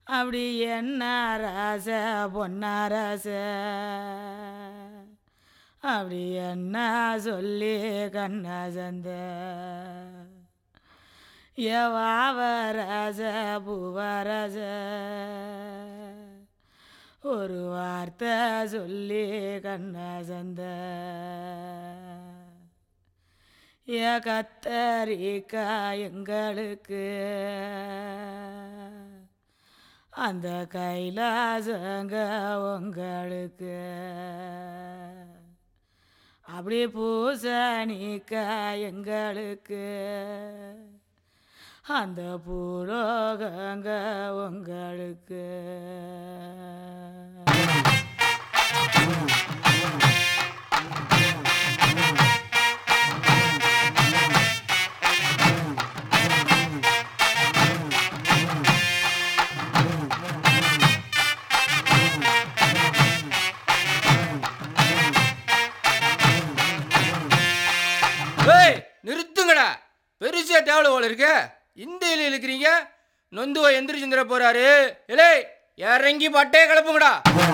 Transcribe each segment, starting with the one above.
அப்படி என்ன ராச பொன்னாராச அப்படி என்ன சொல்லி கண்ணா சந்த எவாவராச பூவராச ஒரு வார்த்தை சொல்லி கண்ணா சந்த ஏ கத்தரிக்கா எங்களுக்கு அந்த கைலாசங்க உங்களுக்கு அப்படி பூசணிக்கா எங்களுக்கு அந்த பூலோகங்க உங்களுக்கு ஏய் நிறுத்துங்கடா பெருசா டேவல போல இருக்கு இந்த இலையில இருக்கிறீங்க நொந்துவ எந்திரிச்சுந்திர போறாரு இலே இறங்கி பட்டே கிளப்புங்கடா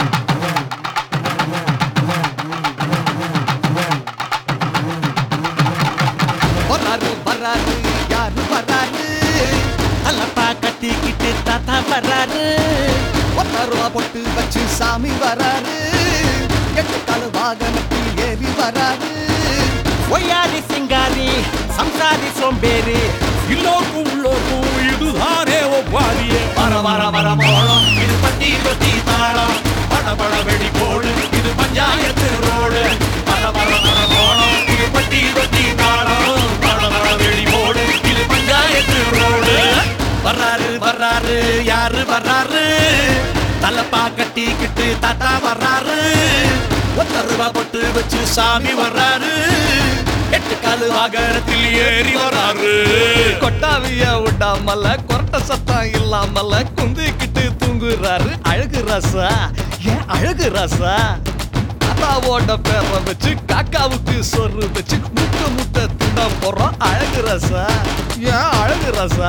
வர்றாரு வர்றாரு யாரு வர்றாரு தலப்பா கட்டிக்கிட்டு தாத்தா வர்றாரு ஒத்த ரூபா பொட்டு வச்சு சாமி வர்றாரு எட்டு கால வாகனத்தில் ஏறி வர்றாரு ஒய்யாரி சிங்காரி சம்சாரி சோம்பேறி எல்லோருக்கும் உள்ளோருக்கும் இதுதானே ஒவ்வாதியே வர வர வர மோளம் இது பட்டி தொட்டி தாளம் பட பட வெடி போடு இது பஞ்சாயத்து ரோடு வர வர வர மோளம் இது பட்டி தொட்டி தாளம் பட பட வெடி போடு இது பஞ்சாயத்து ரோடு வர்றாரு வர்றாரு யாரு வர்றாரு தலப்பா கட்டிக்கிட்டு தாத்தா வர்றாரு ஒத்த ரூபா பொட்டு வச்சு சாமி வர்றாரு எட்டு காலு வாகனத்தில் ஏறி வர்றாரு கொட்டாவிய விடாமல கொரட்ட சத்தம் இல்லாமல குந்திக்கிட்டு தூங்குறாரு அழகு ராசா ஏன் அழகு ராசா தாத்தாவோட பேரை வச்சு காக்காவுக்கு சொரு வச்சு முட்டை முட்டை தின்ன போறோம் அழகு ராசா ஏன் அழகு ராசா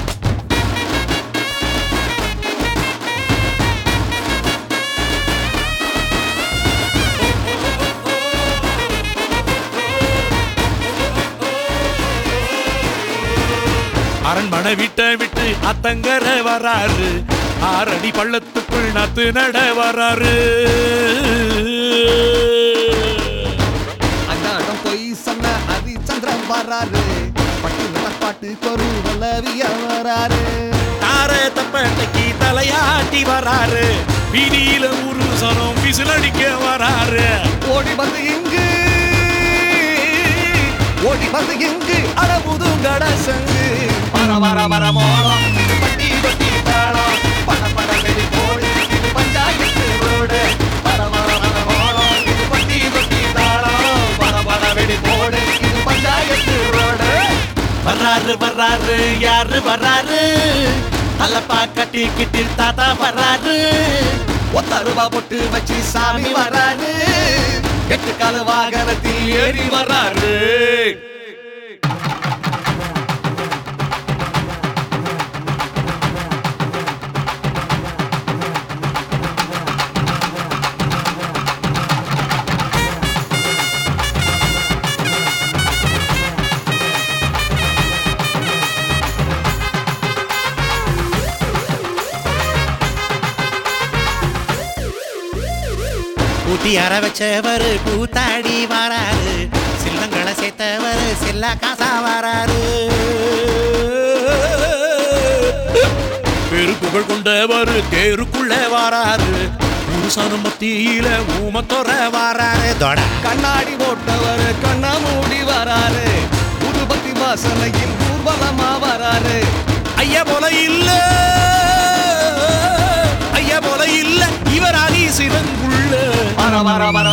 அரண்மனை வீட்டை விட்டு அத்தங்கர வராரு ஆறடி பள்ளத்துக்குள் நத்து நட வராரு அங்காடம் போய் சொன்ன ஹரிச்சந்திரன் வராரு பட்டு பாட்டு கொரு வல்லவிய வராரு தார தப்பட்டைக்கு தலையாட்டி வராரு வீதியில ஒரு சனம் விசிலடிக்க வராரு ஓடி வந்து இங்கு ஓடி வந்து இங்கு அடபுது கடசங்கு வர வர வர மோளம் இது பட்டி பட்டி தாளம் பட பட வெடி போடு இது பஞ்சாயத்து ரோடு வர வர வர மோளம் இது பட்டி பட்டி தாளம் பட பட வெடி போடு இது பஞ்சாயத்து ரோடு வர்றாரு வர்றாரு யாரு வர்றாரு தலப்பா கட்டிக்கிட்டு தாத்தா வர்றாரு ஒத்த ரூபா பொட்டு வச்சு சாமி வர்றாரு எட்டு கால வாகனத்தில் ஏறி வர்றாரு ஊட்டி அற வச்சவர் கூத்தாடி வராரு சில்லங்களை சேர்த்தவர் செல்லா காசா வராரு பெரு புகழ் கொண்டவர் தேருக்குள்ள வராரு புருஷனும் மத்தியில ஊமத்தொர வராரு தொட கண்ணாடி போட்டவர் கண்ணா மூடி வராரு புதுபத்தி வாசனையில் ஊர்வலமா வராரு ஐயா போல இல்ல ஐயா போல இல்ல இவர் ஆதி சிவங்குள்ள வர வர வர